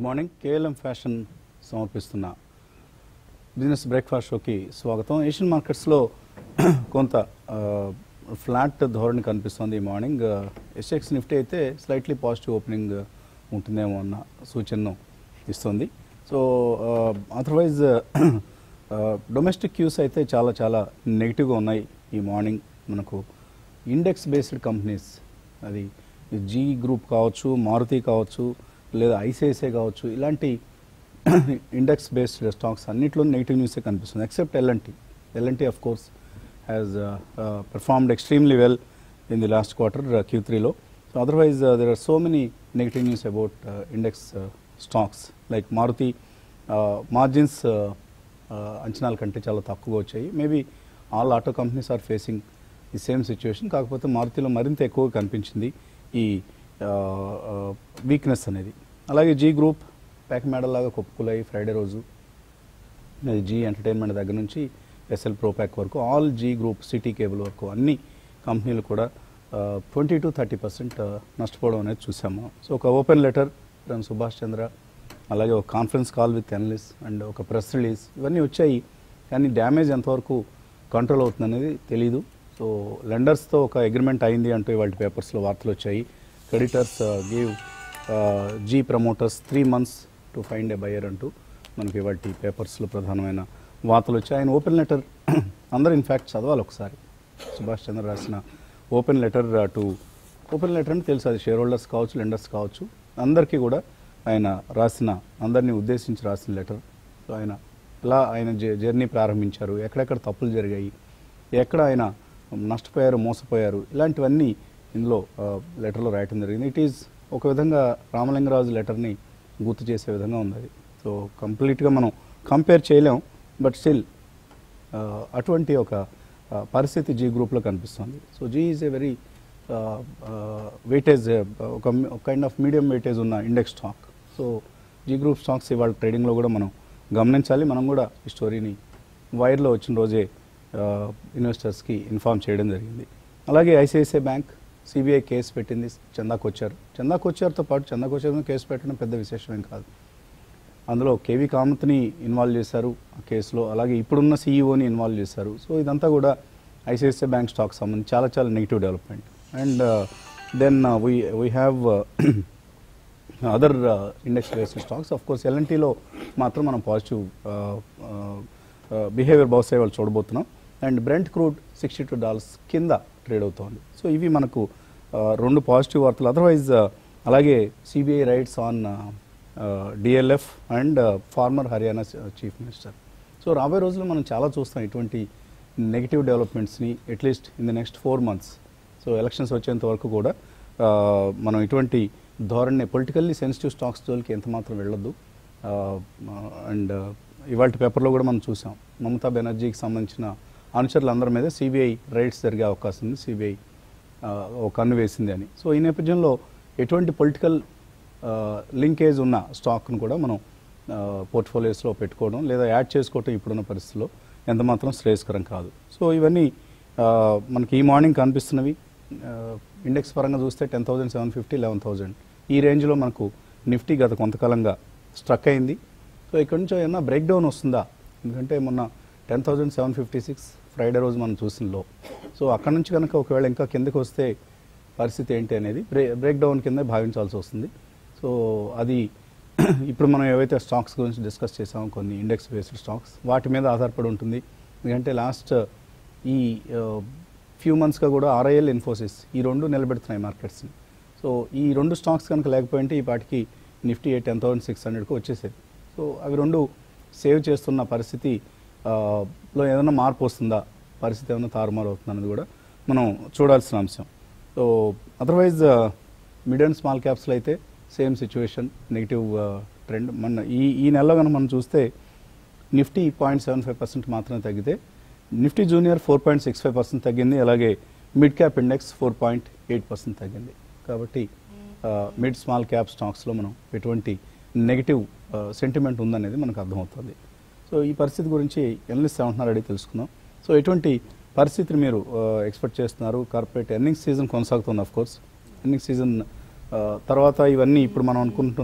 Good morning KLM fashion సమర్పిస్తున్న business breakfast షోకి స్వాగతం ఏషియన్ మార్కెట్స్లో కొంత ఆ, ఫ్లాట్ ధోరణి కనిపిస్తుంది ఈ మార్నింగ్ ఎస్ఎక్స్ నిఫ్టీ అయితే స్లైట్లీ పాజిటివ్ ఓపెనింగ్ ఉంటుందేమో అన్న సూచనను ఇస్తుంది సో అదర్వైజ్ డొమెస్టిక్ క్యూస్ అయితే చాలా చాలా నెగిటివ్గా ఉన్నాయి ఈ మార్నింగ్ మనకు ఇండెక్స్ బేస్డ్ కంపెనీస్ అది జీ గ్రూప్ కావచ్చు మారుతి కావచ్చు లేదా ఐసిఐసిఐ కావచ్చు ఇలాంటి ఇండెక్స్ బేస్డ్ స్టాక్స్ అన్నింటిలో నెగిటివ్ న్యూసే కనిపిస్తుంది except LNT LNT of course has performed extremely well in the last quarter Q త్రీలో so otherwise there are so many negative news about index stocks like Maruti margins అంచనాల కంటే చాలా తక్కువగా వచ్చాయి maybe all auto companies are facing ఈ same situation కాకపోతే మారుతిలో మరింత ఎక్కువగా కనిపించింది ఈ వీక్నెస్ అనేది అలాగే జీ గ్రూప్ ప్యాక్ మేడల్ లాగా కొప్పుకులాయి ఫ్రైడే రోజు అది జీ ఎంటర్టైన్మెంట్ దగ్గర నుంచి ఎస్ఎల్ ప్రో ప్యాక్ వరకు ఆల్ జీ గ్రూప్ సిటీ కేబుల్ వరకు అన్ని కంపెనీలు కూడా ట్వంటీ టు థర్టీ పర్సెంట్ నష్టపోవడం అనేది చూసాము సో ఒక open letter from Subhash Chandra అలాగే ఒక conference call with analyst and ఒక ప్రెస్ రిలీజ్ ఇవన్నీ వచ్చాయి కానీ డ్యామేజ్ ఎంతవరకు కంట్రోల్ అవుతుంది అనేది తెలీదు సో లెండర్స్తో ఒక అగ్రిమెంట్ అయింది అంటూ ఇవాళ పేపర్స్లో వార్తలు వచ్చాయి creditors give Zee promoters three months to find a buyer అంటూ మనకి ఇవాళ పేపర్స్లో ప్రధానమైన వార్తలు వచ్చాయి ఆయన ఓపెన్ లెటర్ అందరూ ఇన్ఫ్యాక్ట్ చదవాలి ఒకసారి సుభాష్ చంద్ర రాసిన open letter to open letter అంటే తెలుసు అది షేర్ హోల్డర్స్ కావచ్చు లెండర్స్ కావచ్చు అందరికీ కూడా ఆయన రాసిన అందరినీ ఉద్దేశించి రాసిన లెటర్ సో ఆయన ఎలా ఆయన జ- జర్నీ ప్రారంభించారు ఎక్కడెక్కడ తప్పులు జరిగాయి ఎక్కడ ఆయన నష్టపోయారు మోసపోయారు ఇలాంటివన్నీ ఇందులో ఆ, లెటర్లో రాయటం జరిగింది ఇట్ ఈజ్ ఒక విధంగా రామలింగరాజు లెటర్ని గుర్తు చేసే విధంగా ఉంది అది సో కంప్లీట్గా మనం కంపేర్ చేయలేం బట్ స్టిల్ అటువంటి ఒక ఆ, పరిస్థితి జీ గ్రూప్లో కనిపిస్తుంది so Zee is a very weightage ఒక కైండ్ ఆఫ్ మీడియం వెయిటేజ్ ఉన్న index stock so Zee group stocks ఇవాళ ట్రేడింగ్లో కూడా మనం గమనించాలి మనం కూడా ఈ స్టోరీని వైర్లో వచ్చిన రోజే ఇన్వెస్టర్స్కి ఇన్ఫార్మ్ చేయడం జరిగింది అలాగే ఐసిఐసిఐ బ్యాంక్ సిబిఐ కేసు పెట్టింది చందాకు వచ్చారు చందాకు వచ్చారుతో పాటు చందాకు వచ్చారు మీద కేసు పెట్టడం పెద్ద విశేషమేం కాదు అందులో కేవీ కామత్ని ఇన్వాల్వ్ చేశారు ఆ కేసులో అలాగే ఇప్పుడున్న సీఈఓని ఇన్వాల్వ్ చేశారు సో ఇదంతా కూడా ఐసిఐసిఐ బ్యాంక్ స్టాక్ సంబంధించి చాలా చాలా negative development and then we we have other index based stocks of course ఎల్ఎన్టీలో మాత్రం మనం పాజిటివ్ బిహేవియర్ బహుశా వాళ్ళు చూడబోతున్నాం and Brent crude sixty two dollars కింద ట్రేడ్ అవుతోంది సో ఇవి మనకు uh, రెండు పాజిటివ్ వార్తలు అదర్వైజ్ అలాగే CBI raids on DLF and former Haryana chief minister so రాబోయే రోజుల్లో మనం చాలా చూస్తాం ఇటువంటి నెగిటివ్ డెవలప్మెంట్స్ని at least in the next four months so elections వచ్చేంత వరకు కూడా ఆ, మనం ఇటువంటి ధోరణి పొలిటికల్లీ సెన్సిటివ్ స్టాక్స్ జోలికి ఎంత మాత్రం వెళ్ళొద్దు అండ్ ఇవాళ పేపర్లో కూడా మనం చూసాం మమతా బెనర్జీకి సంబంధించిన అనుచరులందరి మీద సిబిఐ రైట్స్ జరిగే అవకాశం ఉంది సిబిఐ ఒక కన్ను వేసింది అని సో ఈ నేపథ్యంలో ఎటువంటి పొలిటికల్ లింకేజ్ ఉన్న స్టాక్ను కూడా మనం పోర్ట్ఫోలియోస్లో పెట్టుకోవడం లేదా యాడ్ చేసుకోవటం ఇప్పుడున్న పరిస్థితుల్లో ఎంత మాత్రం శ్రేయస్కరం కాదు సో ఇవన్నీ ఆ, మనకి ఈ మార్నింగ్ కనిపిస్తున్నవి ఇండెక్స్ పరంగా చూస్తే ten thousand seven fifty eleven thousand ఈ రేంజ్లో మనకు నిఫ్టీ గత కొంతకాలంగా స్ట్రక్ అయింది సో ఇక్కడ నుంచి ఏమన్నా బ్రేక్ డౌన్ వస్తుందా ఎందుకంటే మొన్న ten thousand seven fifty six Friday రోజు మనం చూసిన లో సో అక్కడ నుంచి కనుక ఒకవేళ ఇంకా కిందకి వస్తే పరిస్థితి ఏంటి అనేది బ్రే బ్రేక్ డౌన్ కింద భావించాల్సి వస్తుంది సో అది ఇప్పుడు మనం ఏవైతే స్టాక్స్ గురించి డిస్కస్ చేసామో కొన్ని ఇండెక్స్ బేస్డ్ స్టాక్స్ వాటి మీద ఆధారపడి ఉంటుంది ఎందుకంటే లాస్ట్ ఈ ఫ్యూ మంత్స్గా కూడా ఆర్ఐఎల్ ఇన్ఫోసిస్ ఈ రెండు నిలబెడుతున్నాయి మార్కెట్స్ని సో ఈ రెండు స్టాక్స్ కనుక లేకపోయింటే ఈ పాటికి నిఫ్టీ టెన్ థౌసండ్ సిక్స్ హండ్రెడ్కి వచ్చేసేది సో అవి రెండు సేవ్ చేస్తున్న పరిస్థితి ఆ, లో ఏదైనా మార్పు వస్తుందా పరిస్థితి ఏమైనా తారుమారు అవుతుందా అనేది కూడా మనం చూడాల్సిన అంశం so otherwise mid and small క్యాప్స్లో అయితే సేమ్ సిచ్యువేషన్ నెగిటివ్ ట్రెండ్ మన ఈ ఈ నెలలో కనుక మనం చూస్తే Nifty point seven five percent మాత్రమే తగ్గితే Nifty junior four point six five percent తగ్గింది అలాగే mid cap index four point eight percent తగ్గింది కాబట్టి మిడ్ స్మాల్ క్యాప్ స్టాక్స్లో మనం ఎటువంటి నెగిటివ్ సెంటిమెంట్ ఉందనేది మనకు అర్థమవుతుంది సో ఈ పరిస్థితి గురించి ఎనలిస్ట్ ఏమంటున్నారు అడిగి తెలుసుకుందాం సో ఎటువంటి పరిస్థితిని మీరు ఎక్స్పెక్ట్ చేస్తున్నారు కార్పొరేట్ ఎర్నింగ్స్ సీజన్ కొనసాగుతుంది ఆఫ్ కోర్స్ ఎర్నింగ్స్ సీజన్ తర్వాత ఇవన్నీ ఇప్పుడు మనం అనుకుంటున్న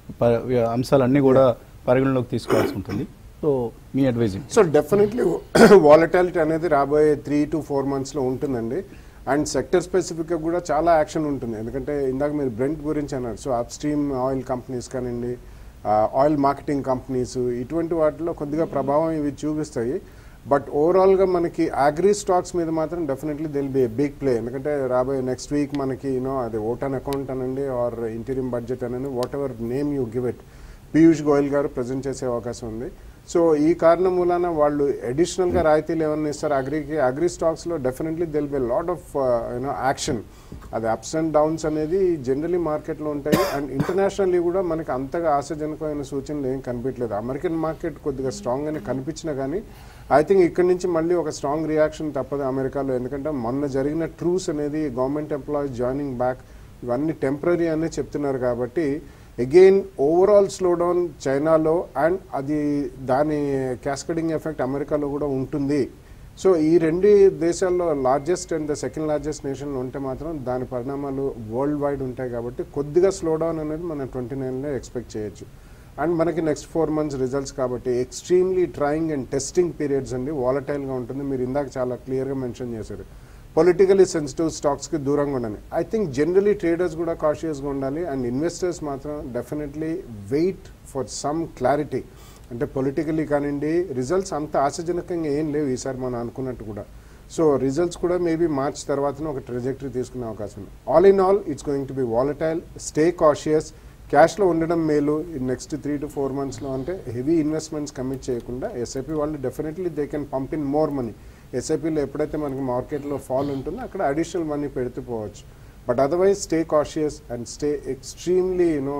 ప- అంశాలన్నీ కూడా పరిగణలోకి తీసుకోవాల్సి ఉంటుంది సో మీ అడ్వైజింగ్ సో డెఫినెట్లీ వాలటాలిటీ అనేది రాబోయే త్రీ టు ఫోర్ మంత్స్లో ఉంటుందండి అండ్ సెక్టర్ స్పెసిఫిక్గా కూడా చాలా యాక్షన్ ఉంటుంది ఎందుకంటే ఇందాక మీరు బ్రెంట్ గురించి అన్నారు so upstream oil companies కానివ్వండి ఆయిల్ మార్కెటింగ్ కంపెనీస్ ఇటువంటి వాటిలో కొద్దిగా ప్రభావం ఇవి చూపిస్తాయి బట్ ఓవరాల్గా మనకి అగ్రి స్టాక్స్ మీద మాత్రం definitely will be big play ఎందుకంటే రాబోయే నెక్స్ట్ వీక్ మనకి యూనో అది ఓటాన్ అకౌంట్ అనండి ఆర్ ఇంటీరియం బడ్జెట్ అనండి whatever name you give it Piyush Goyal garu present చేసే అవకాశం ఉంది సో ఈ కారణం మూలాన వాళ్ళు అడిషనల్గా రాయితీలు ఏమన్నా ఇస్తారు అగ్రికి అగ్రి స్టాక్స్లో definitely will be lot of you know action అది అప్స్ అండ్ డౌన్స్ అనేది జనరలీ మార్కెట్లో ఉంటాయి అండ్ ఇంటర్నేషనల్లీ కూడా మనకి అంతగా ఆశాజనకమైన సూచనలు ఏం కనిపించలేదు అమెరికన్ మార్కెట్ కొద్దిగా స్ట్రాంగ్ అని కనిపించినా కానీ ఐ థింక్ ఇక్కడ నుంచి మళ్ళీ ఒక స్ట్రాంగ్ రియాక్షన్ తప్పదు అమెరికాలో ఎందుకంటే మొన్న జరిగిన ట్రూస్ అనేది గవర్నమెంట్ ఎంప్లాయీస్ జాయినింగ్ బ్యాక్ ఇవన్నీ టెంపరీ అనే చెప్తున్నారు కాబట్టి అగైన్ ఓవరాల్ స్లో డౌన్ చైనాలో అండ్ అది దాని క్యాస్కడింగ్ ఎఫెక్ట్ అమెరికాలో కూడా ఉంటుంది సో ఈ రెండు దేశాల్లో largest and the second largest nation ఉంటే మాత్రం దాని పరిణామాలు వరల్డ్ వైడ్ ఉంటాయి కాబట్టి కొద్దిగా స్లో డౌన్ అనేది మనం ట్వంటీ నైన్లో ఎక్స్పెక్ట్ చేయొచ్చు అండ్ మనకి నెక్స్ట్ ఫోర్ మంత్స్ రిజల్ట్స్ కాబట్టి extremely trying and testing periods అండి వాలటైల్గా ఉంటుంది మీరు ఇందాక చాలా క్లియర్గా మెన్షన్ చేశారు పొలిటికలీ సెన్సిటివ్ స్టాక్స్కి దూరంగా ఉండాలి ఐ థింక్ జనరలీ ట్రేడర్స్ కూడా కాషియస్గా ఉండాలి అండ్ ఇన్వెస్టర్స్ మాత్రం definitely wait for some clarity అంటే పొలిటికలీ కానివ్వండి రిజల్ట్స్ అంత ఆశాజనకంగా ఏం లేవు ఈసారి మనం అనుకున్నట్టు కూడా సో రిజల్ట్స్ కూడా మేబీ మార్చ్ తర్వాతనే ఒక ట్రెజెక్టరీ తీసుకునే అవకాశం ఉంది all in all it's going to be volatile stay cautious క్యాష్లో ఉండడం మేలు నెక్స్ట్ త్రీ టు ఫోర్ మంత్స్లో అంటే హెవీ ఇన్వెస్ట్మెంట్స్ కమిట్ చేయకుండా ఎస్ఐపి వాళ్ళు definitely they can pump in more money ఎస్ఐపిలో ఎప్పుడైతే మనకి మార్కెట్లో ఫాల్ ఉంటుందో అక్కడ అడిషనల్ మనీ పెడుతూ పోవచ్చు but otherwise stay cautious and stay extremely you know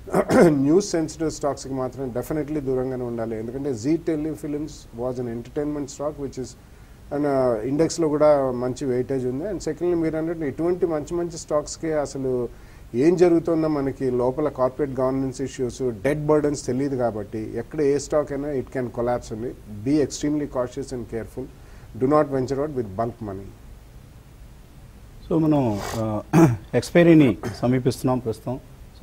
news sensitive స్టాక్స్కి మాత్రం డెఫినెట్లీ దూరంగానే ఉండాలి ఎందుకంటే Zee Telefilms was an entertainment stock which is and ఇండెక్స్లో కూడా మంచి వెయిటేజ్ ఉంది అండ్ సెకండ్లీ మీరు అన్నట్టు ఇటువంటి మంచి మంచి స్టాక్స్కి అసలు ఏం జరుగుతుందో మనకి లోపల corporate governance issues debt burdens తెలియదు కాబట్టి ఎక్కడ ఏ స్టాక్ అయినా ఇట్ క్యాన్ కొలాప్స్ అండి be extremely cautious and careful do not venture out with bunk money so మనం ఎక్స్పైరీని సమీపిస్తున్నాం ప్రస్తుతం so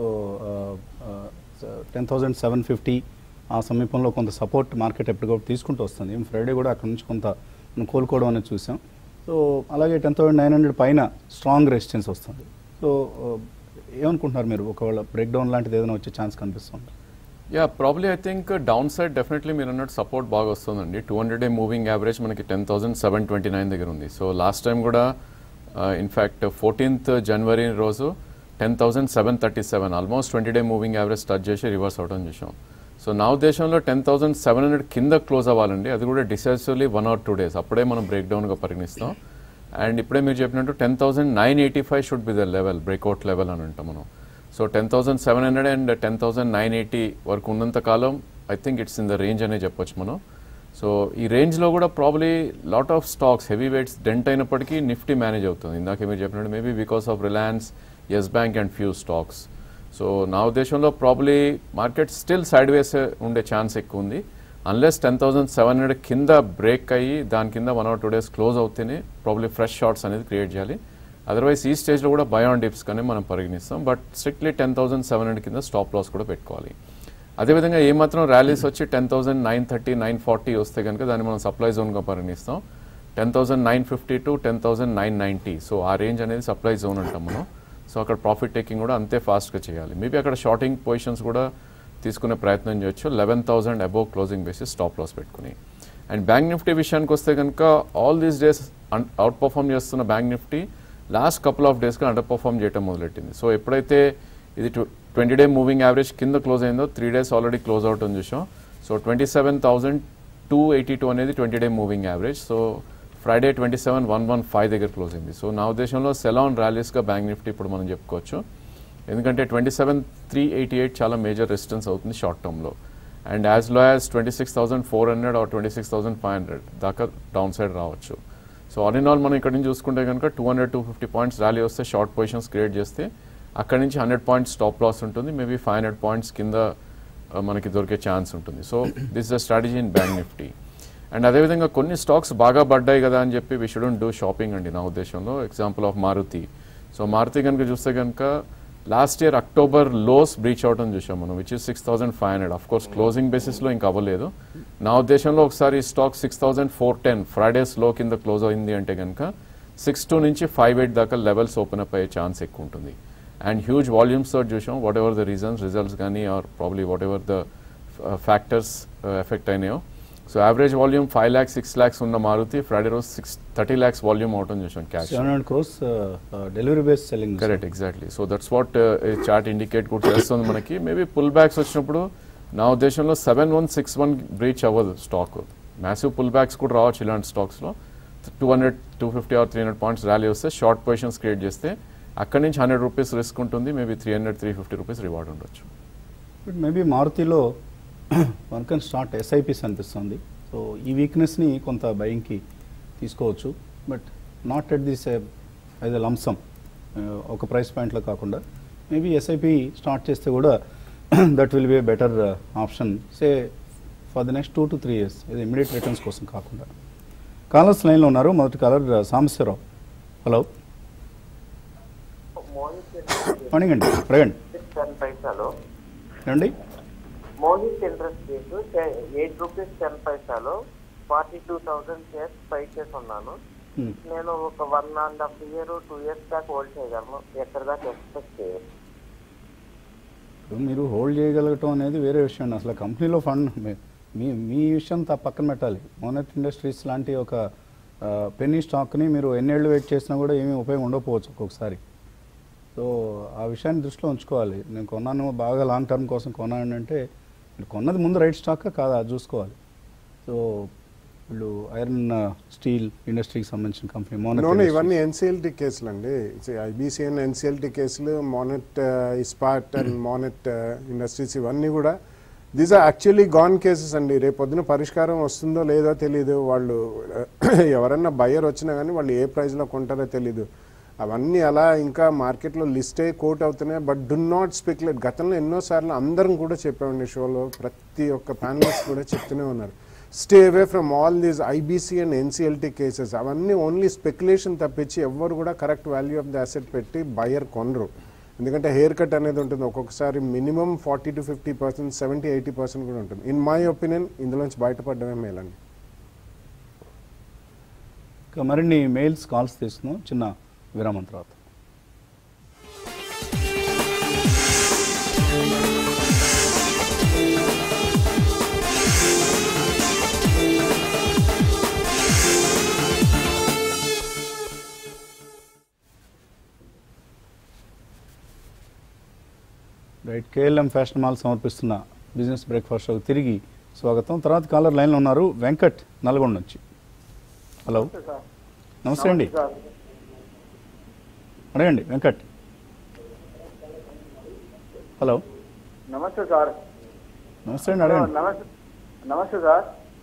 ten thousand seven fifty ఆ సమీపంలో కొంత సపోర్ట్ మార్కెట్ ఎప్పటికప్పుడు తీసుకుంటూ వస్తుంది ఫ్రైడే కూడా అక్కడ నుంచి కొంత మనం కోలుకోవడం అనేది చూసాం సో అలాగే టెన్ థౌసండ్ నైన్ హండ్రెడ్ పైన స్ట్రాంగ్ రెసిస్టెన్స్ వస్తుంది సో ఏమనుకుంటున్నారు మీరు ఒకవేళ బ్రేక్ డౌన్ లాంటిది ఏదైనా వచ్చే ఛాన్స్ కనిపిస్తుంది yeah probably I think downside definitely మీరు అన్నట్టు సపోర్ట్ బాగా వస్తుందండి two hundred day moving average మనకి ten thousand seven twenty nine దగ్గర ఉంది సో లాస్ట్ టైం కూడా ఇన్ఫ్యాక్ట్ ఫోర్టీన్త్ జనవరి రోజు ten thousand seven thirty seven almost twenty day moving average touch చేసి రివర్స్ అవడం చూసాం సో నా ఉద్దేశంలో టెన్ థౌసండ్ సెవెన్ హండ్రెడ్ కింద క్లోజ్ అవ్వాలండి అది కూడా decisively one or two days అప్పుడే మనం బ్రేక్ డౌన్గా పరిగణిస్తాం అండ్ ఇప్పుడే మీరు చెప్పినట్టు ten thousand nine eighty five should be the level breakout level అని అంటాం మనం so ten thousand seven hundred and ten thousand nine eighty వరకు ఉన్నంత కాలం I think it's in the range అనే చెప్పొచ్చు మనం సో ఈ రేంజ్లో కూడా probably lot of stocks heavy weights dent అయినప్పటికీ నిఫ్టీ మేనేజ్ అవుతుంది ఇందాక మీరు చెప్పినట్టు maybe because of Reliance Yes bank and few stocks so నా ఉద్దేశంలో probably market still sideways ఉండే ఛాన్స్ ఎక్కువ ఉంది unless ten thousand seven hundred కింద బ్రేక్ అయ్యి దాని కింద one or two days close అవుతేనే ప్రాబ్లీ ఫ్రెష్ షార్ట్స్ అనేది క్రియేట్ చేయాలి అదర్వైజ్ ఈ స్టేజ్లో కూడా బయాన్ డిప్స్ కానీ మనం పరిగణిస్తాం but strictly ten thousand seven hundred కింద స్టాప్ లాస్ కూడా పెట్టుకోవాలి అదేవిధంగా ఏమాత్రం ర్యాలీస్ వచ్చి ten thousand nine thirty nine forty వస్తే కనుక దాన్ని మనం సప్లై జోన్గా పరిగణిస్తాం ten thousand nine fifty to ten thousand nine ninety so ఆ రేంజ్ అనేది సప్లై జోన్ అంటాం మనం సో అక్కడ ప్రాఫిట్ టేకింగ్ కూడా అంతే ఫాస్ట్గా చేయాలి మేబీ అక్కడ షార్టింగ్ పొజిషన్స్ కూడా తీసుకునే ప్రయత్నం చేయొచ్చు eleven thousand above closing basis stop loss పెట్టుకుని అండ్ బ్యాంక్ నిఫ్టీ విషయానికి వస్తే కనుక all these days outperform చేస్తున్న bank Nifty last couple of డేస్గా అండర్ పర్ఫామ్ చేయడం మొదలెట్టింది సో ఎప్పుడైతే ఇది ట్వంటీ డే మూవింగ్ యావరేజ్ కింద క్లోజ్ అయిందో three days already close out అని చూసాం so twenty seven thousand two eighty two అనేది twenty day moving average so Friday twenty seven one one five దగ్గర క్లోజ్ అయింది సో నా ఉద్దేశంలో సెలాన్ ర్యాలీస్గా బ్యాంక్ నిఫ్టీ ఇప్పుడు మనం చెప్పుకోవచ్చు ఎందుకంటే twenty seven three eighty eight చాలా మేజర్ రెసిస్టెన్స్ అవుతుంది షార్ట్ టర్మ్లో and as low as twenty six thousand four hundred or twenty six thousand five hundred దాకా డౌన్ సైడ్ రావచ్చు సో ఆల్ ఇన్ ఆల్ మనం ఇక్కడ నుంచి చూసుకుంటే కనుక two hundred two fifty points rally వస్తే షార్ట్ పొజిషన్స్ క్రియేట్ చేస్తే అక్కడ నుంచి హండ్రెడ్ పాయింట్స్ స్టాప్ లాస్ ఉంటుంది మేబీ ఫైవ్ హండ్రెడ్ పాయింట్స్ కింద ఆ, మనకి దొరికే ఛాన్స్ ఉంటుంది so this the strategy in bank Nifty and అదేవిధంగా కొన్ని స్టాక్స్ బాగా పడ్డాయి కదా అని చెప్పి వి షుడెంట్ డూ షాపింగ్ అండి నా ఉద్దేశంలో example of Maruti so Maruti కనుక చూస్తే కనుక last year October lows breach అవటం చూసాం మనం which is six thousand five hundred of course closing బేసిస్లో ఇంకా అవ్వలేదు నా ఉద్దేశంలో ఒకసారి stock six thousand four ten Fridays లో కింద క్లోజ్ అయింది అంటే కనుక సిక్స్ టూ నుంచి ఫైవ్ ఎయిట్ దాకా లెవెల్స్ ఓపెన్ అప్ అయ్యే ఛాన్స్ ఎక్కువ ఉంటుంది అండ్ హ్యూజ్ వాల్యూమ్స్ తోటి చూసాం whatever the reasons results కానీ or probably whatever the factors effect అయినాయో so average volume five lakhs six lakhs ఉన్న మారుతి ఫ్రైడే రోజు సిక్స్ థర్టీ ల్యాక్స్ వాల్యూమ్ అవటం చూసాం cash seven hundred crores delivery base selling correct exactly so that's what chart indicate కూడా చేస్తుంది మనకి maybe pull backs వచ్చినప్పుడు నా ఉద్దేశంలో seven one six one breach అవ్వదు స్టాక్ మ్యాసివ్ పుల్ బ్యాక్స్ కూడా రావచ్చు ఇలాంటి స్టాక్స్లో two hundred two fifty or three hundred points rally వస్తే షార్ట్ పొజిషన్స్ క్రియేట్ చేస్తే అక్కడి నుంచి హండ్రెడ్ రూపీస్ రిస్క్ ఉంటుంది maybe three hundred three fifty rupees reward ఉండొచ్చు బట్ మేబీ మారుతిలో వన్ కెన్ స్టార్ట్ ఎస్ఐపిస్ అనిపిస్తుంది సో ఈ వీక్నెస్ని కొంత బయింగ్కి తీసుకోవచ్చు but not at this as a lump sum ఒక ప్రైస్ పాయింట్లో కాకుండా మేబీ ఎస్ఐపి స్టార్ట్ చేస్తే కూడా that will be a better option say for the next two to three years ఇది ఇమీడియట్ రిటర్న్స్ కోసం కాకుండా కాలర్స్ లైన్లో ఉన్నారు మొదటి కాలర్ సాంబశివరావు హలో మార్నింగ్ అండి ప్రగండి టెన్ పైసలు ఏమండి Mohit industries eight rupees ten పైసలు ఫార్టీ టూ థౌజండ్ షేర్స్ పై చేసి ఉన్నాను Hmm. నేను ఒక one and half year two years దాకా హోల్డ్ చేయగలను ఎక్కడ దాకా ఎక్స్పెక్ట్ చేయొచ్చు ఇప్పుడు మీరు హోల్డ్ చేయగలగటం అనేది వేరే విషయం అండి అసలు కంపెనీలో ఫండ్ మీ- మీ మీ విషయం తా పక్కన పెట్టాలి మోనెట్ ఇండస్ట్రీస్ లాంటి ఒక పెన్నీ స్టాక్ని మీరు ఎన్నేళ్ళు వెయిట్ చేసినా కూడా ఏమీ ఉపయోగం ఉండకపోవచ్చు ఒక్కొక్కసారి సో ఆ విషయాన్ని దృష్టిలో ఉంచుకోవాలి నేను కొన్నాను బాగా లాంగ్ టర్మ్ కోసం కొన్నాను అంటే మీరు కొన్నది ముందు రైట్ స్టాక్ కాదా అది చూసుకోవాలి సో వీళ్ళు ఐరన్ స్టీల్ ఇండస్ట్రీకి సంబంధించిన కంపెనీ నో మోనెట్ ఇవన్నీ ఎన్సిఎల్టీ కేసులు అండి ఐబీసీఎన్ ఎన్సిఎల్టీ కేసులు మోనెట్ ఇస్పాట్ అండ్ మోనెట్ ఇండస్ట్రీస్ ఇవన్నీ కూడా these are actually gone cases అండి రేపు పొద్దున పరిష్కారం వస్తుందో లేదో తెలియదు వాళ్ళు ఎవరన్నా బయర్ వచ్చినా కానీ వాళ్ళు ఏ ప్రైస్లో కొంటారో తెలీదు అవన్నీ అలా ఇంకా మార్కెట్లో లిస్ట్ అయ్యి కోట్ అవుతున్నాయి బట్ డు నాట్ స్పెక్యులేట్ గతంలో ఎన్నోసార్లు అందరం కూడా చెప్పామండి షోలో ప్రతి ఒక్క ప్యానలిస్ట్ కూడా చెప్తూనే ఉన్నారు stay away from all these IBC and NCLT cases అవన్నీ ఓన్లీ స్పెక్యులేషన్ తప్పించి ఎవ్వరు కూడా correct value of the asset పెట్టి బయర్ కొనరు ఎందుకంటే హెయిర్ కట్ అనేది ఉంటుంది ఒక్కొక్కసారి minimum forty to fifty percent seventy eighty percent కూడా ఉంటుంది ఇన్ మై ఒపీనియన్ ఇందులోంచి బయటపడడమే మేలండి ఇంకా మరిన్ని మెయిల్స్ కాల్స్ తీసుకుందాం చిన్న విరామం తర్వాత రైట్ కేఎల్ఎం ఫ్యాషన్ మాల్ సమర్పిస్తున్న బిజినెస్ బ్రేక్ఫాస్ట్ షోకి తిరిగి స్వాగతం తర్వాత కాలర్ లైన్లో ఉన్నారు వెంకట్ నల్గొండ నుంచి హలో నమస్తే అండి అడగండి వెంకట్ హలో నమస్తే సార్ నమస్తే అండి అడగండి నమస్తే నమస్తే సార్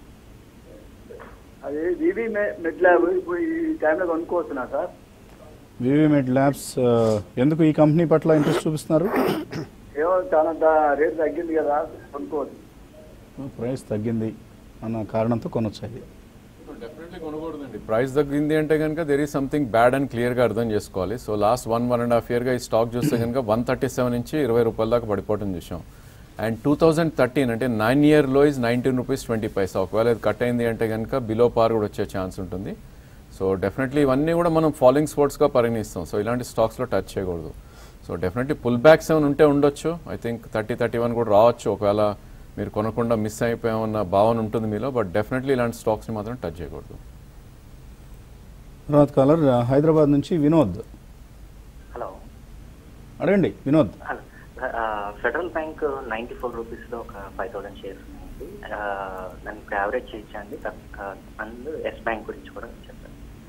అది వివి మెడ్ ల్యాబ్ ఇప్పుడు ఈ టైంలో కొనుక్కోవచ్చునా సార్ వివి మెడ్ ల్యాబ్స్ ఆ, ఎందుకు ఈ కంపెనీ పట్ల ఇంట్రెస్ట్ చూపిస్తున్నారు ఏమో చాలా దా- రేట్ తగ్గింది కదా కొనుక్కోవచ్చు ప్రైస్ తగ్గింది అన్న కారణంతో కొనొచ్చాయి డెఫినెట్లీ కొనకూడదండి ప్రైస్ తగ్గింది అంటే కనుక దెర్ ఈస్ సంథింగ్ బ్యాడ్ అని క్లియర్గా అర్థం చేసుకోవాలి so last one one and half ఇయర్గా ఈ స్టాక్ చూస్తే కనుక వన్ థర్టీ సెవెన్ నుంచి ఇరవై రూపాయల దాకా పడిపోవడం చూసాం అండ్ టూ థౌజండ్ థర్టీన్ అంటే నైన్ ఇయర్ లో ఇస్ నైన్టీన్ రూపీస్ ట్వంటీ పైసా ఒకవేళ ఇది కట్ అయింది అంటే కనుక బిలో పార్ కూడా వచ్చే ఛాన్స్ ఉంటుంది సో డెఫినెట్లీ ఇవన్నీ కూడా మనం ఫాలోయింగ్ స్పోర్ట్స్గా పరిగణిస్తాం సో ఇలాంటి స్టాక్స్లో టచ్ చేయకూడదు సో డెఫినెట్లీ పుల్ బ్యాక్స్ ఏమైనా ఉంటే ఉండొచ్చు I think thirty thirty one కూడా రావచ్చు ఒకవేళ మీరు కొనకుండా మిస్ అయిపోయామన్న భావన ఉంటుంది మీలో బట్ డెఫినెట్లీ ఇలాంటి స్టాక్స్ని మాత్రం టచ్ చేయకూడదు తర్వాత కాలర్ ఆ, హైదరాబాద్ నుంచి వినోద్ హలో అడగండి వినోద్ హలో ఆ, ఫెడరల్ బ్యాంక్ నైంటీ ఫోర్ రూపీస్లో ఒక ఫైవ్ థౌసండ్ షేర్స్ ఉన్నాయండి ఆ, దాన్ని ఇప్పుడు యావరేజ్ చేయించండి అండ్ ఎస్ బ్యాంక్ గురించి కూడా చెప్పండి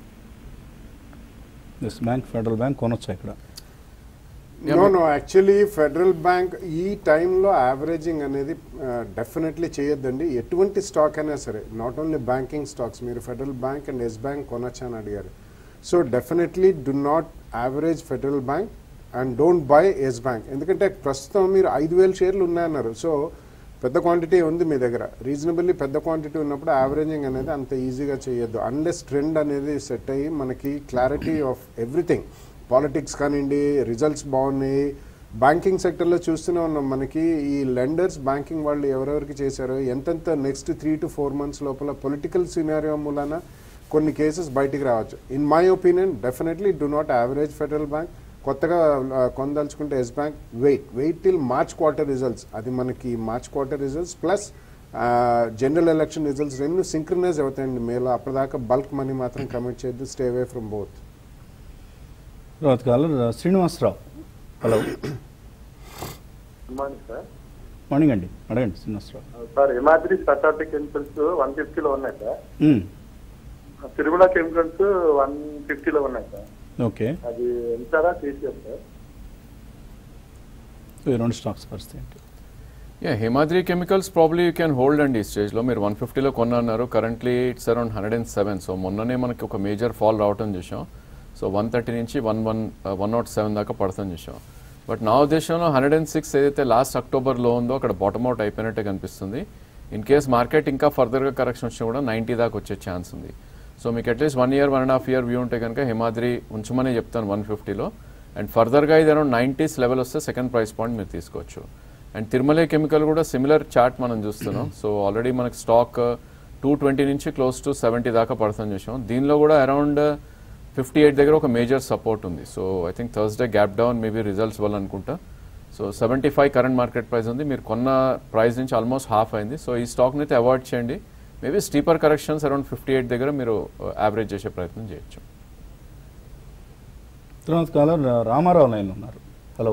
ఎస్ బ్యాంక్ ఫెడరల్ బ్యాంక్ కొనొచ్చా ఇక్కడ no no actually Federal bank ఈ టైంలో యావరేజింగ్ అనేది డెఫినెట్లీ చేయొద్దండి ఎటువంటి స్టాక్ అయినా సరే నాట్ ఓన్లీ బ్యాంకింగ్ స్టాక్స్ మీరు Federal bank and Yes bank కొనొచ్చా అని అడిగారు so definitely do not average Federal bank and don't buy Yes bank ఎందుకంటే ప్రస్తుతం మీరు ఐదు వేల షేర్లు ఉన్నాయన్నారు సో పెద్ద క్వాంటిటీ ఉంది మీ దగ్గర రీజనబుల్లీ పెద్ద క్వాంటిటీ ఉన్నప్పుడు యావరేజింగ్ అనేది అంత ఈజీగా చేయొద్దు అన్లెస్ ట్రెండ్ అనేది సెట్ అయ్యి మనకి క్లారిటీ ఆఫ్ ఎవ్రీథింగ్ పాలిటిక్స్ కానివ్వండి రిజల్ట్స్ బాగున్నాయి బ్యాంకింగ్ సెక్టర్లో చూస్తూనే ఉన్నాం మనకి ఈ లెండర్స్ బ్యాంకింగ్ వాళ్ళు ఎవరెవరికి చేశారో ఎంతెంత next three to four months లోపల పొలిటికల్ సినారియో మూలాన కొన్ని కేసెస్ బయటికి రావచ్చు in my opinion definitely do not average Federal bank కొత్తగా ఆ, కొనదలుచుకుంటే Yes bank wait wait till March quarter results అది మనకి March quarter results plus general election results రెండు సింక్రనైజ్ అవుతాయండి మేలో అప్పటిదాకా బల్క్ మనీ మాత్రం కమిట్ చేయొద్దు స్టే అవే ఫ్రమ్ బోత్ తర్వాత caller Srinivasarao hello good morning sir morning అండి అడగండి Srinivasarao sir Himadri speciality chemicals one ఫిఫ్టీలో ఉన్నాయి సార్ మ్మ్. తిరుమల కెమికల్స్ వన్ ఫిఫ్టీలో ఉన్నాయి సార్ ఓకే అది ఎంతరా తీసేది సార్ సో ఈ రెండు స్టాక్స్ పరిస్థితి ఏంటి yeah Himadri chemicals probably you can hold అండి ఈ స్టేజ్లో మీరు వన్ ఫిఫ్టీలో కొన్నారు currently it's around hundred and seven so మొన్ననే మనకి ఒక మేజర్ ఫాల్ రావటం చూసాం సో వన్ థర్టీ నుంచి one one one not seven దాకా పడతాం చూసాం బట్ నా ఉద్దేశంలో హండ్రెడ్ అండ్ సిక్స్ ఏదైతే లాస్ట్ అక్టోబర్లో ఉందో అక్కడ బాటమ్ అవుట్ అయిపోయినట్టే కనిపిస్తుంది ఇన్ కేస్ మార్కెట్ ఇంకా ఫర్దర్గా కరెక్షన్ వచ్చినా కూడా నైంటీ దాకా వచ్చే ఛాన్స్ ఉంది సో మీకు at least one year one and half year view ఉంటే కనుక హిమాద్రి ఉంచమనే చెప్తాను వన్ ఫిఫ్టీలో అండ్ ఫర్దర్గా ఇది అరౌండ్ నైంటీస్ లెవెల్ వస్తే సెకండ్ ప్రైస్ పాయింట్ మీరు తీసుకోవచ్చు అండ్ తిరుమలే కెమికల్ కూడా సిమిలర్ చార్ట్ మనం చూస్తున్నాం సో ఆల్రెడీ మనకి స్టాక్ టూ ట్వంటీ నుంచి క్లోజ్ టు సెవెంటీ దాకా పడుతుంది చూసాం దీనిలో కూడా అరౌండ్ ఫిఫ్టీ ఎయిట్ దగ్గర ఒక మేజర్ సపోర్ట్ ఉంది so I think Thursday gap down maybe results వల్ల అనుకుంటా so seventy five current market price ఉంది మీరు కొన్న ప్రైస్ నుంచి ఆల్మోస్ట్ హాఫ్ అయింది సో ఈ స్టాక్ని అయితే అవాయిడ్ చేయండి maybe steeper corrections around fifty eight దగ్గర మీరు యావరేజ్ చేసే ప్రయత్నం చేయొచ్చు తర్వాత కాలర్ రామారావు లైన్ ఉన్నారు హలో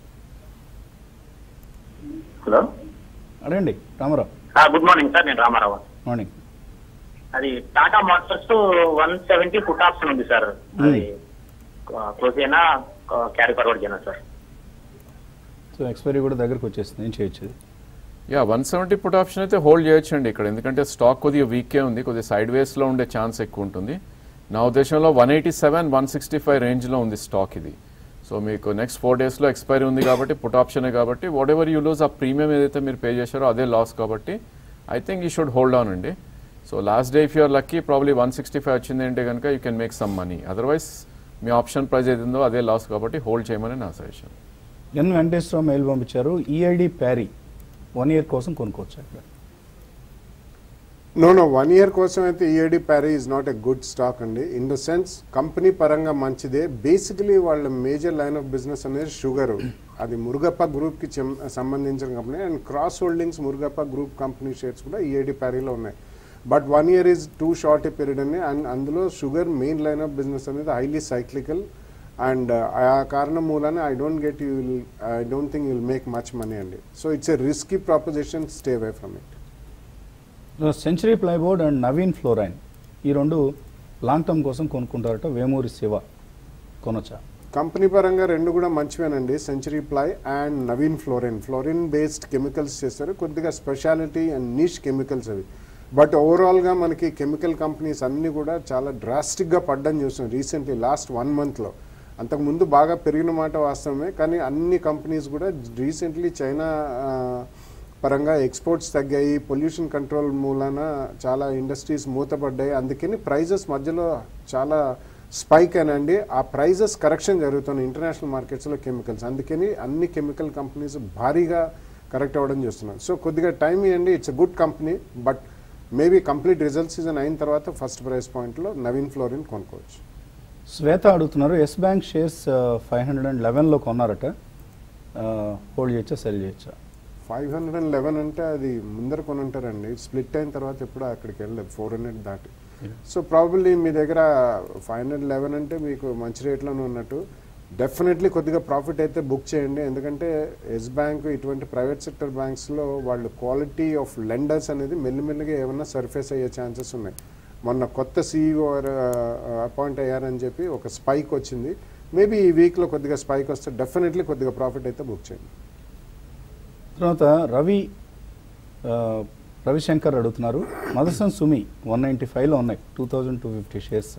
హలో అడగండి రామారావు గుడ్ మార్నింగ్ సార్ నేను రామారావు మార్నింగ్ అది Tata Motors one seventy put option ఉంది సార్ అది క్లోజ్ అయినా క్యారీ ఫార్వర్డ్ చేయనా సార్ సో ఎక్స్పైరీ కూడా దగ్గరకు వచ్చేసింది ఏం చేయొచ్చు ఇది? Yeah one seventy put option అయితే హోల్డ్ చేయొచ్చండి ఇక్కడ ఎందుకంటే స్టాక్ కొద్దిగా వీకే ఉంది కొద్దిగా సైడ్ వేస్లో ఉండే ఛాన్స్ ఎక్కువ ఉంటుంది నా ఉద్దేశంలో one eighty seven one sixty five రేంజ్లో ఉంది స్టాక్ ఇది సో మీకు నెక్స్ట్ ఫోర్ డేస్లో ఎక్స్పైరీ ఉంది కాబట్టి పుట్ ఆప్షనే కాబట్టి వాట్ ఎవర్ యూ లూజ్ ఆ ప్రీమియం ఏదైతే మీరు పే చేశారో అదే లాస్ కాబట్టి I think you should hold on అండి so last day if you're lucky probably one sixty five వచ్చింది అంటే కనుక you can make some money otherwise మీ ఆప్షన్ ప్రైస్ ఏది ఉందో అదే లాస్ కాబట్టి హోల్డ్ చేయమని నా సజెషన్ ఎన్ వెంకటేశ్వరరావు మెయిల్ పంపించారు ఈఐడి ప్యారీ వన్ ఇయర్ కోసం కొనుక్కోవచ్చు అక్కడ నో నో వన్ ఇయర్ కోసం అయితే EID Parry is not a good stock అండి ఇన్ ద సెన్స్ కంపెనీ పరంగా మంచిదే బేసికలీ వాళ్ళ మేజర్ లైన్ ఆఫ్ బిజినెస్ అనేది షుగర్ అది మురుగప్ప గ్రూప్కి చెం- సంబంధించిన company and cross holdings Murugappa group company shares కూడా ఈఏడి ప్యారీలో ఉన్నాయి but one year is too short a period అని అండ్ అందులో sugar main line of business అనేది హైలీ సైక్లికల్ అండ్ ఆ కారణం మూలాన I don't get you will I don't think will make much money అండి so it's a risky proposition stay away from it Century Plyboard and Navin Fluorine ఈ రెండు long term కోసం కొనుక్కుంటారట వేమూరి శివ కొనొచ్చా కంపెనీ పరంగా రెండు కూడా మంచివేనండి Century Ply and Navin Fluorine fluorine based chemicals చేస్తారు కొద్దిగా స్పెషాలిటీ అండ్ నీష్ కెమికల్స్ అవి బట్ ఓవరాల్గా మనకి కెమికల్ కంపెనీస్ అన్నీ కూడా చాలా డ్రాస్టిక్గా పడ్డం చూస్తున్నాం రీసెంట్లీ లాస్ట్ వన్ మంత్లో అంతకుముందు బాగా పెరిగిన మాట వాస్తవమే కానీ అన్ని కంపెనీస్ కూడా రీసెంట్లీ చైనా ఆ, పరంగా ఎక్స్పోర్ట్స్ తగ్గాయి పొల్యూషన్ కంట్రోల్ మూలాన చాలా ఇండస్ట్రీస్ మూతపడ్డాయి అందుకని ప్రైజెస్ మధ్యలో చాలా స్పైక్ అనండి ఆ ప్రైజెస్ కరెక్షన్ జరుగుతుంది ఇంటర్నేషనల్ మార్కెట్స్లో కెమికల్స్ అందుకని అన్ని కెమికల్ కంపెనీస్ భారీగా కరెక్ట్ అవ్వడం చూస్తున్నాం సో కొద్దిగా టైం ఇవ్వండి it's good company but maybe complete result season అయిన తర్వాత ఫస్ట్ ప్రైస్ పాయింట్లో నవీన్ ఫ్లోరిన్ కొనుక్కోవచ్చు శ్వేత అడుగుతున్నారు Yes bank shares five hundred and లెవెన్లో కొన్నారట హోల్డ్ చేయొచ్చా సెల్ చేయొచ్చా ఫైవ్ హండ్రెడ్ అండ్ లెవెన్ అంటే అది ముందర కొని ఉంటారండి స్ప్లిట్ అయిన తర్వాత ఎప్పుడు అక్కడికి వెళ్ళలేదు ఫోర్ హండ్రెడ్ దాటి సో ప్రాబబ్లీ మీ దగ్గర ఫైవ్ హండ్రెడ్ లెవెన్ అంటే మీకు మంచి రేట్లోనే ఉన్నట్టు డెఫినెట్లీ కొద్దిగా ప్రాఫిట్ అయితే బుక్ చేయండి ఎందుకంటే ఎస్ బ్యాంక్ ఇటువంటి ప్రైవేట్ సెక్టర్ బ్యాంక్స్లో వాళ్ళు క్వాలిటీ ఆఫ్ లెండర్స్ అనేది మెల్లిమెల్లిగా ఏమన్నా సర్ఫేస్ అయ్యే ఛాన్సెస్ ఉన్నాయి మొన్న కొత్త సీఈఓ అపాయింట్ అయ్యారని చెప్పి ఒక స్పైక్ వచ్చింది మేబీ ఈ వీక్లో కొద్దిగా స్పైక్ వస్తే డెఫినెట్లీ కొద్దిగా ప్రాఫిట్ అయితే బుక్ చేయండి తర్వాత రవి ఆ, రవిశంకర్ అడుగుతున్నారు మదర్సన్ సుమి వన్ నైంటీ ఫైవ్లో ఉన్నాయి two thousand two fifty shares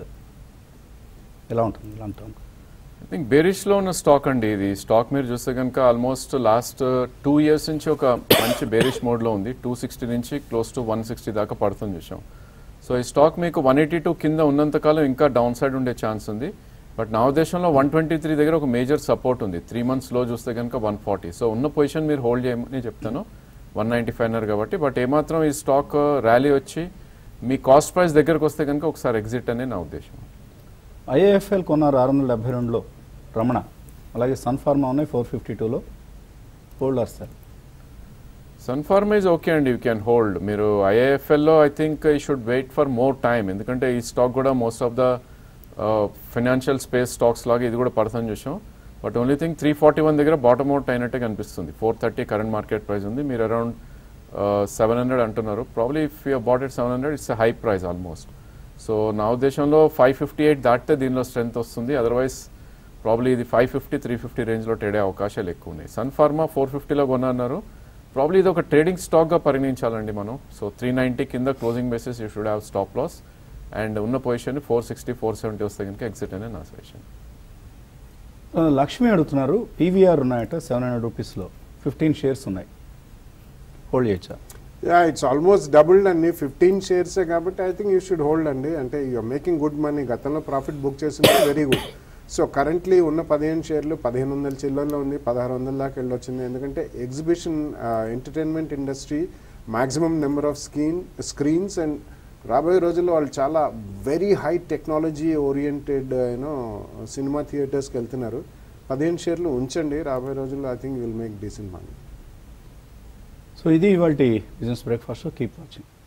ఎలా ఉంటుంది లాంగ్ టర్మ్ ఐ థింక్ బేరిష్లో ఉన్న స్టాక్ అండి ఇది స్టాక్ మీరు చూస్తే కనుక ఆల్మోస్ట్ లాస్ట్ టూ ఇయర్స్ నుంచి ఒక మంచి బేరిష్ మోడ్లో ఉంది టూ సిక్స్టీ నుంచి క్లోజ్ టు వన్ సిక్స్టీ దాకా పడుతుంది చూసాం సో ఈ స్టాక్ మీకు వన్ ఎయిటీ టూ కింద ఉన్నంతకాలం ఇంకా డౌన్ సైడ్ ఉండే ఛాన్స్ ఉంది బట్ నా ఉద్దేశంలో వన్ ట్వంటీ త్రీ దగ్గర ఒక మేజర్ సపోర్ట్ ఉంది త్రీ మంత్స్లో చూస్తే కనుక వన్ ఫార్టీ సో ఉన్న పొజిషన్ మీరు హోల్డ్ చేయమని చెప్తాను వన్ నైంటీ ఫైవ్ అన్నారు కాబట్టి బట్ ఏమాత్రం ఈ స్టాక్ ర్యాలీ వచ్చి మీ కాస్ట్ ప్రైస్ దగ్గరకు వస్తే కనుక ఒకసారి ఎగ్జిట్ అనే నా ఉద్దేశం ఐఏఎఫ్ఎల్ కొన్నారు ఆరు వందల డెబ్బై రెండులో రమణ అలాగే సన్ ఫార్మా ఉన్నాయి ఫోర్ ఫిఫ్టీ టూలో holder sir Sun Pharma is okay అండి యూ క్యాన్ హోల్డ్ మీరు ఐఏఎఫ్ఎల్లో ఐ థింక్ ఈ should wait for more time ఎందుకంటే ఈ స్టాక్ కూడా most of the financial space stocks లాగా ఇది కూడా పడుతుంది చూసాం but only thing three forty one దగ్గర బాటమ్ అవుట్ అయినట్టే కనిపిస్తుంది four thirty current market price ఉంది మీరు అరౌండ్ సెవెన్ హండ్రెడ్ అంటున్నారు probably if you bat it seven hundred it's high price almost so నా ఉద్దేశంలో ఫైవ్ ఫిఫ్టీ ఎయిట్ దాటితే దీనిలో స్ట్రెంత్ వస్తుంది అదర్వైజ్ ప్రాబ్లీ ఇది ఫైవ్ ఫిఫ్టీ త్రీ ఫిఫ్టీ రేంజ్లో ట్రేడే అవకాశాలు ఎక్కువ ఉన్నాయి సన్ ఫార్మా ఫోర్ ఫిఫ్టీలో కొన్నారు ప్రాబ్లీ ఇది ఒక ట్రేడింగ్ స్టాక్గా పరిగణించాలండి మనం సో త్రీ నైంటీ కింద closing basis you should have stop loss and ఉన్న position four sixty four seventy వస్తే కనుక ఎగ్జిట్ అనే నా సజెషన్ ఆ, లక్ష్మి అడుగుతున్నారు పీవీఆర్ ఉన్నాయట సెవెన్ హండ్రెడ్ రూపీస్లో ఫిఫ్టీన్ షేర్స్ ఉన్నాయి హోల్డ్ చేయొచ్చా యా ఇట్స్ ఆల్మోస్ట్ డబుల్డ్ అండి ఫిఫ్టీన్ షేర్సే కాబట్టి I think you should hold అండి అంటే యూఆర్ మేకింగ్ గుడ్ మనీ గతంలో ప్రాఫిట్ బుక్ చేసింది వెరీ గుడ్ సో కరెంట్లీ ఉన్న పదిహేను షేర్లు పదిహేను వందల చిల్లర్లో ఉంది పదహారు వందల దాకా వెళ్ళొచ్చింది ఎందుకంటే exhibition entertainment industry maximum number of screen screens and రాబోయే రోజుల్లో వాళ్ళు చాలా very high technology oriented you know cinema థియేటర్స్కి వెళ్తున్నారు పదిహేను షేర్లు ఉంచండి రాబోయే రోజుల్లో I think will make decent money so ఇది ఇవాళ బిజినెస్ బ్రేక్ఫాస్ట్ కీప్ వాచింగ్